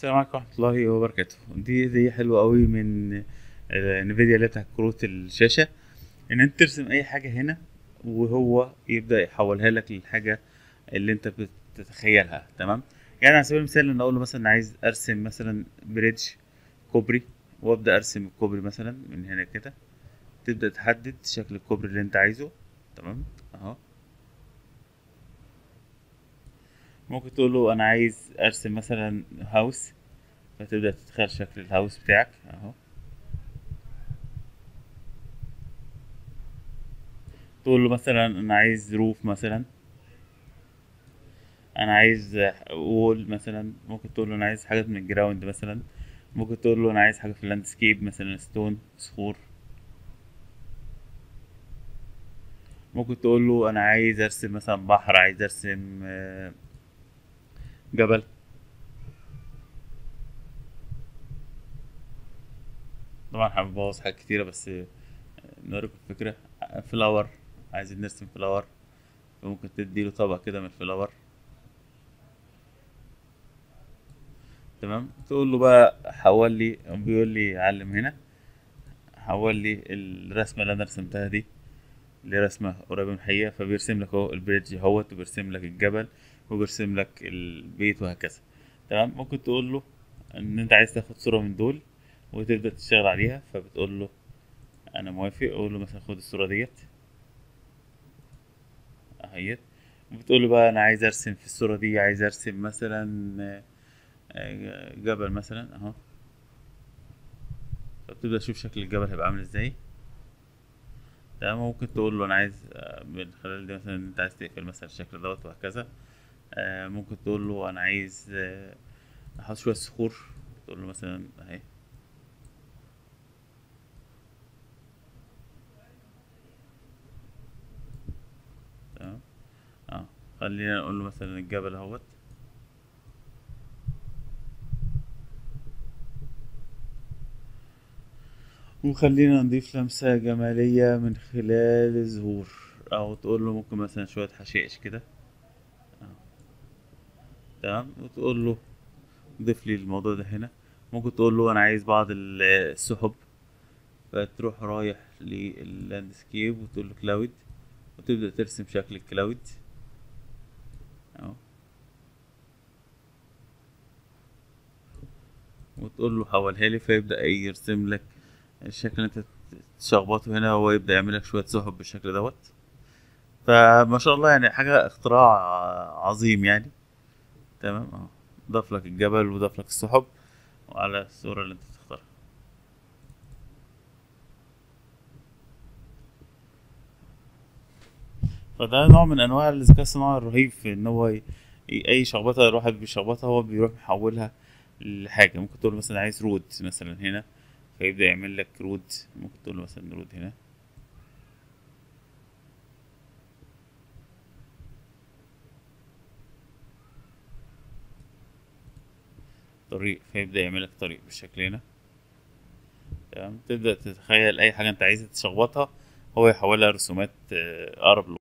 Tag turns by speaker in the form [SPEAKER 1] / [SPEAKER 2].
[SPEAKER 1] السلام عليكم ورحمة الله وبركاته دي دي حلوة قوي من آه، انفيديا اللي بتاع كروت الشاشة ان انت ترسم اي حاجة هنا وهو يبدأ يحولها لك للحاجة اللي انت بتتخيلها تمام يعني على سبيل المثال انا اقول له مثلا عايز ارسم مثلا بريدج كوبري وابدأ ارسم الكوبري مثلا من هنا كده تبدأ تحدد شكل الكوبري اللي انت عايزه تمام اهو ممكن تقول له انا عايز ارسم مثلا هاوس فتبدأ تتخيل شكل الهاوس بتاعك اهو تقول له مثلا انا عايز روف مثلا انا عايز وول مثلا ممكن تقول له انا عايز حاجات من الجراوند مثلا ممكن تقول له انا عايز حاجه في اللاندسكيب مثلا ستون صخور ممكن تقول له انا عايز ارسم مثلا بحر عايز ارسم آه، جبل طبعا هنبوظ حاجات كتيرة بس آه، نوريكم الفكرة فلاور عايزين نرسم فلاور ممكن تديله طبق كده من الفلاور تمام تقول له بقى حول لي بيقول لي علم هنا حول لي الرسمة اللي انا رسمتها دي اللي رسمة قريبة من الحقيقة فبيرسم لك اهو البريدج اهوت وبيرسم لك الجبل وبيرسم لك البيت وهكذا تمام ممكن تقول له ان انت عايز تاخد صورة من دول وتبدأ تشتغل عليها فبتقول له انا موافق اقول له مثلا خد الصورة ديت اهيت بتقول له بقى انا عايز ارسم في الصورة دي عايز ارسم مثلا آه، آه، جبل مثلا اهو فبتبدأ تشوف شكل الجبل هيبقى عامل ازاي تمام ممكن تقول له انا عايز آه، من خلال دي مثلا انت عايز تقفل مثلا الشكل دوت وهكذا آه، ممكن تقول له انا عايز آه، احط شوية صخور تقول له مثلا اهي تمام اه خلينا نقول له مثلا الجبل اهوت وخلينا نضيف لمسة جمالية من خلال الزهور أو تقول له ممكن مثلا شوية حشائش كده آه. تمام وتقول له ضيف لي الموضوع ده هنا ممكن تقول له أنا عايز بعض ال- السحب فتروح رايح لللاندسكيب وتقول له كلاود وتبدأ ترسم شكل الكلاود أهو وتقول له حولها لي فيبدأ يرسم لك الشكل اللي انت تشخبطه هنا هو يبدأ يعمل لك شوية سحب بالشكل دوت فما شاء الله يعني حاجة اختراع عظيم يعني تمام اهو ضاف لك الجبل وضاف لك السحب وعلى الصورة اللي انت تختارها فده نوع من انواع الذكاء الصناعي الرهيب في ان هو ي... ي- اي شخبطه الواحد بيشخبطها هو بيروح محولها لحاجه ممكن تقول له مثلا عايز رود مثلا هنا فيبدا يعمل لك رود ممكن تقول له مثلا رود هنا طريق فيبدا يعمل لك طريق بالشكل هنا تمام تبدا تتخيل اي حاجه انت عايز تشخبطها هو يحولها رسومات آه، اقرب